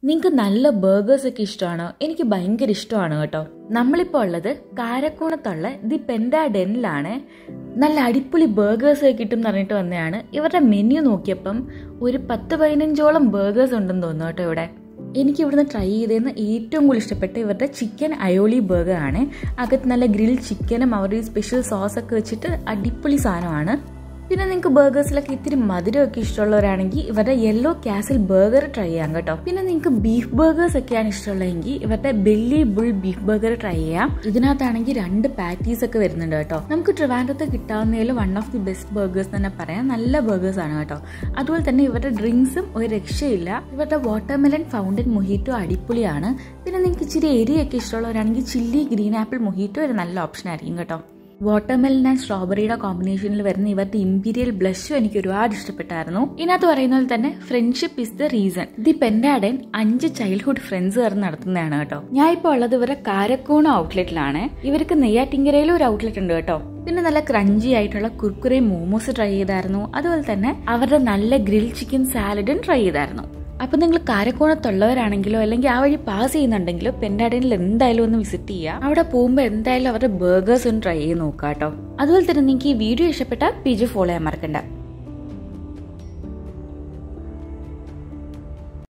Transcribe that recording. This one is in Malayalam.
നിങ്ങൾക്ക് നല്ല ബർഗേഴ്സ് ഒക്കെ ഇഷ്ടമാണോ എനിക്ക് ഭയങ്കര ഇഷ്ടമാണ് കേട്ടോ നമ്മളിപ്പോൾ ഉള്ളത് കാരക്കോണത്തുള്ള ദി പെൻഡാഡെനിലാണ് നല്ല അടിപൊളി ബർഗേഴ്സ് ഒക്കെ കിട്ടും എന്ന് പറഞ്ഞിട്ട് വന്നതാണ് ഇവരുടെ മെനു നോക്കിയപ്പം ഒരു പത്ത് പതിനഞ്ചോളം ബർഗേഴ്സ് ഉണ്ടെന്ന് തോന്നുന്നു കേട്ടോ ഇവിടെ എനിക്ക് ഇവിടുന്ന് ട്രൈ ചെയ്തതെന്ന് ഏറ്റവും കൂടുതൽ ഇഷ്ടപ്പെട്ട ഇവരുടെ ചിക്കൻ അയോളി ബർഗർ ആണ് അകത്ത് നല്ല ഗ്രിൽ ചിക്കനും അവരുടെ സ്പെഷ്യൽ സോസ് ഒക്കെ വെച്ചിട്ട് അടിപൊളി സാധനമാണ് പിന്നെ നിങ്ങൾക്ക് ബർഗേഴ്സിലൊക്കെ ഇത്തിരി മധുരമൊക്കെ ഇഷ്ടമുള്ളവരാണെങ്കിൽ ഇവരുടെ യെല്ലോ കാസിൽ ബർഗർ ട്രൈ ചെയ്യാം കേട്ടോ പിന്നെ നിങ്ങൾക്ക് ബീഫ് ബർഗേഴ്സ് ഒക്കെയാണ് ഇഷ്ടമുള്ളതെങ്കിൽ ഇവരുടെ belly bull beef burger try ചെയ്യാം ഇതിനകത്താണെങ്കിൽ രണ്ട് പാറ്റീസ് ഒക്കെ വരുന്നുണ്ട് കേട്ടോ നമുക്ക് ട്രിവാൻഡ്രത്ത് കിട്ടാവുന്നതിൽ one of the best burgers തന്നെ പറയാം നല്ല ബർഗേഴ്സ് ആണ് കേട്ടോ അതുപോലെ തന്നെ ഇവരുടെ ഡ്രിങ്ക്സും ഒരു രക്ഷയില്ല ഇവരുടെ വാട്ടർമെലൻ ഫൗണ്ടൻ മൊഹീറ്റോ അടിപൊളിയാണ് പിന്നെ നിങ്ങൾക്ക് ഇച്ചിരി എരിയൊക്കെ ഇഷ്ടമുള്ളവരാണെങ്കിൽ ചില്ലി ഗ്രീൻ ആപ്പിൾ മൊഹീറ്റോ ഒരു നല്ല ഓപ്ഷൻ ആയിരിക്കും കേട്ടോ വാട്ടർമെലൻ ആൻഡ് സ്ട്രോബെറിയുടെ കോമ്പിനേഷനിൽ വരുന്ന ഇവരുടെ ഇമ്പീരിയൽ ബ്ലഷും എനിക്ക് ഒരുപാട് ഇഷ്ടപ്പെട്ടായിരുന്നു ഇതിനകത്ത് പറയുന്ന പോലെ തന്നെ friendship is the reason the പെൻഡാഡൻ അഞ്ച് ചൈൽഡ്ഹുഡ് ഫ്രണ്ട്സ് ചേർന്ന് നടത്തുന്നതാണ് കേട്ടോ ഞാൻ ഇപ്പോൾ ഉള്ളത് ഇവരുടെ കാരക്കോണ ഔട്ട്ലെറ്റിലാണ് ഇവർക്ക് നെയ്യാറ്റിങ്കരയിലും ഒരു ഔട്ട്ലെറ്റ് ഉണ്ട് കേട്ടോ പിന്നെ നല്ല ക്രഞ്ചി ആയിട്ടുള്ള കുർക്കുറെ മോമോസ് ട്രൈ ചെയ്തായിരുന്നു അതുപോലെ തന്നെ അവരുടെ നല്ല ഗ്രിൽ ചിക്കൻ സാലഡും ട്രൈ ചെയ്തായിരുന്നു അപ്പം നിങ്ങൾ കാരക്കോണത്തുള്ളവരാണെങ്കിലോ അല്ലെങ്കിൽ ആ വഴി പാസ് ചെയ്യുന്നുണ്ടെങ്കിലോ പെൻഡാഡനിൽ എന്തായാലും ഒന്ന് വിസിറ്റ് ചെയ്യുക അവിടെ പോകുമ്പോൾ എന്തായാലും അവരുടെ ബർഗേഴ്സ് ഒന്ന് ട്രൈ ചെയ്ത് നോക്കാം കേട്ടോ അതുപോലെ തന്നെ നിങ്ങൾക്ക് ഈ വീഡിയോ ഇഷ്ടപ്പെട്ടാൽ പേജ് ഫോളോ ചെയ്യാൻ മറക്കണ്ട